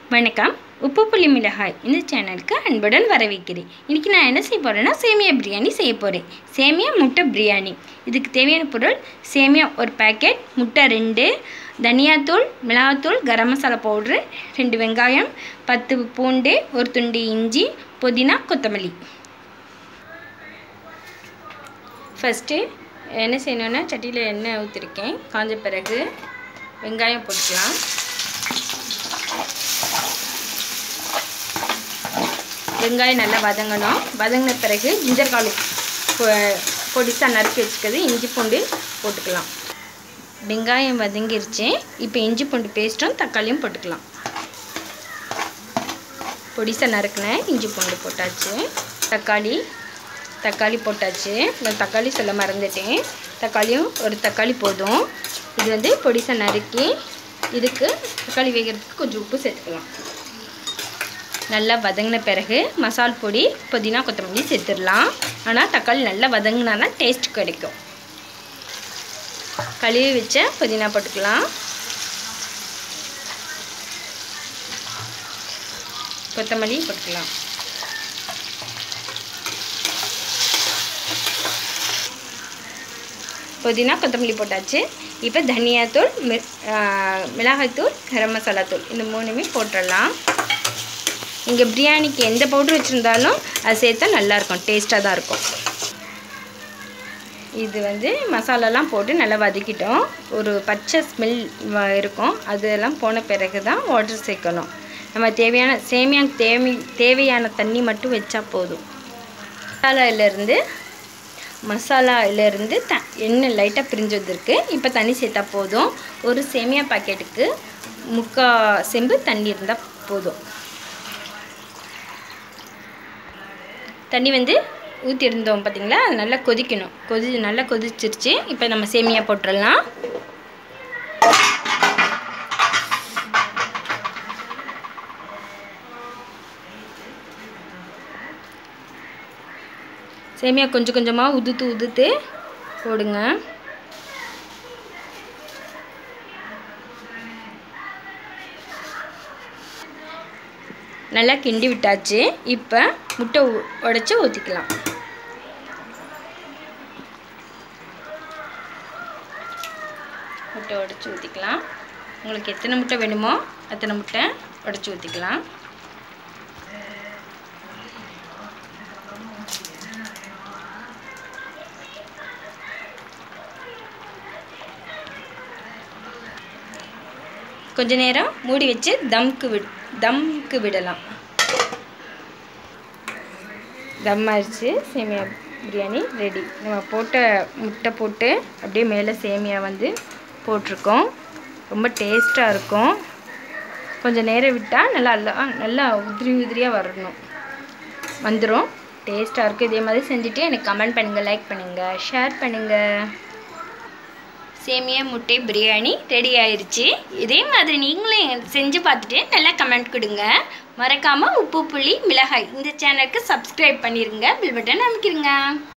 வணக்கம் உப்பு புளி மிளகாய் இந்த சேனலுக்கு அன்புடன் வரவேற்கிறேன் இன்றைக்கி நான் என்ன செய்ய போகிறேன்னா சேமியா பிரியாணி செய்ய போகிறேன் சேமியா முட்டை பிரியாணி இதுக்கு தேவையான பொருள் சேமியா ஒரு பேக்கெட் முட்டை ரெண்டு தனியாத்தூள் மிளகாத்தூள் கரம் மசாலா பவுட்ரு ரெண்டு வெங்காயம் பத்து பூண்டு ஒரு துண்டு இஞ்சி புதினா கொத்தமல்லி ஃபஸ்ட்டு என்ன செய்யணுன்னா சட்டியில் எண்ணெய் ஊற்றிருக்கேன் காஞ்ச பிறகு வெங்காயம் போட்டுக்கலாம் வெங்காயம் நல்லா வதங்கணும் வதங்கின பிறகு ஜிஞ்சர் கார்லிக் பொடிசாக நறுக்கி வச்சுக்கிறது இஞ்சி பூண்டு போட்டுக்கலாம் வெங்காயம் வதங்கிருச்சு இப்போ இஞ்சி பூண்டு பேஸ்ட்டும் தக்காளியும் போட்டுக்கலாம் பொடிசாக நறுக்கினேன் இஞ்சி பூண்டு போட்டாச்சு தக்காளி தக்காளி போட்டாச்சு நான் தக்காளி சொல்ல மறந்துட்டேன் தக்காளியும் ஒரு தக்காளி போதும் இது வந்து பொடிசாக நறுக்கி இதுக்கு தக்காளி வேகிறதுக்கு கொஞ்சம் உப்பு சேர்த்துக்கலாம் நல்லா வதங்கின பிறகு மசால் பொடி புதினா கொத்தமல்லி சேர்த்துடலாம் ஆனால் தக்காளி நல்லா வதங்கினா தான் டேஸ்ட் கிடைக்கும் கழுவி வச்ச புதினா போட்டுக்கலாம் கொத்தமல்லி போட்டுக்கலாம் புதினா கொத்தமல்லி போட்டாச்சு இப்போ தனியாத்தூள் மி மிளகாய்த்தூள் கரம் மசாலா தூள் இந்த மூணுமே போட்டுடலாம் இங்கே பிரியாணிக்கு எந்த பவுட்ரு வச்சுருந்தாலும் அது சேர்த்தா நல்லாயிருக்கும் டேஸ்ட்டாக தான் இருக்கும் இது வந்து மசாலாலாம் போட்டு நல்லா வதக்கிட்டோம் ஒரு பச்சை ஸ்மெல் இருக்கும் அதெல்லாம் போன பிறகு தான் வாட்டர் சேர்க்கணும் நம்ம தேவையான சேமியா தேவை தேவையான தண்ணி மட்டும் வச்சா போதும் மசாலாயிலேருந்து மசாலாயிலேருந்து த எண்ணெய் லைட்டாக பிரிஞ்சு வந்திருக்கு இப்போ தண்ணி சேர்த்தா போதும் ஒரு சேமியா பாக்கெட்டுக்கு முக்கால் செம்பு தண்ணி இருந்தால் போதும் தண்ணி வந்து ஊற்றிருந்தோம் பார்த்திங்களா அது நல்லா கொதிக்கணும் கொதி நல்லா கொதிச்சிருச்சு இப்போ நம்ம சேமியா போட்டுடலாம் சேமியா கொஞ்சம் கொஞ்சமாக உதுத்து உதுத்து போடுங்க நல்லா கிண்டி விட்டாச்சு இப்போ முட்டை உடச்சி ஊற்றிக்கலாம் முட்டை உடச்சி ஊற்றிக்கலாம் உங்களுக்கு எத்தனை முட்டை வேணுமோ அத்தனை முட்டை உடச்சி ஊற்றிக்கலாம் கொஞ்ச நேரம் மூடி வச்சு தம்க்கு விட் தம்க்கு விடலாம் தம் ஆயிடுச்சு சேமியா பிரியாணி ரெடி நம்ம போட்ட முட்டை போட்டு அப்படியே மேலே சேமியா வந்து போட்டிருக்கோம் ரொம்ப டேஸ்ட்டாக இருக்கும் கொஞ்சம் நேரம் விட்டால் நல்லா நல்லா உதிரி உதிரியாக வரணும் வந்துடும் டேஸ்ட்டாக இருக்குது இதே மாதிரி செஞ்சுட்டு எனக்கு கமெண்ட் பண்ணுங்கள் லைக் பண்ணுங்கள் ஷேர் பண்ணுங்கள் சேமியா முட்டை பிரியாணி ரெடி ஆயிடுச்சு இதே மாதிரி நீங்களும் செஞ்சு பார்த்துட்டு நல்லா கமெண்ட் கொடுங்க மறக்காமல் உப்பு புளி மிளகாய் இந்த சேனலுக்கு சப்ஸ்கிரைப் பண்ணிடுங்க பில் பட்டன் அமைக்கிருங்க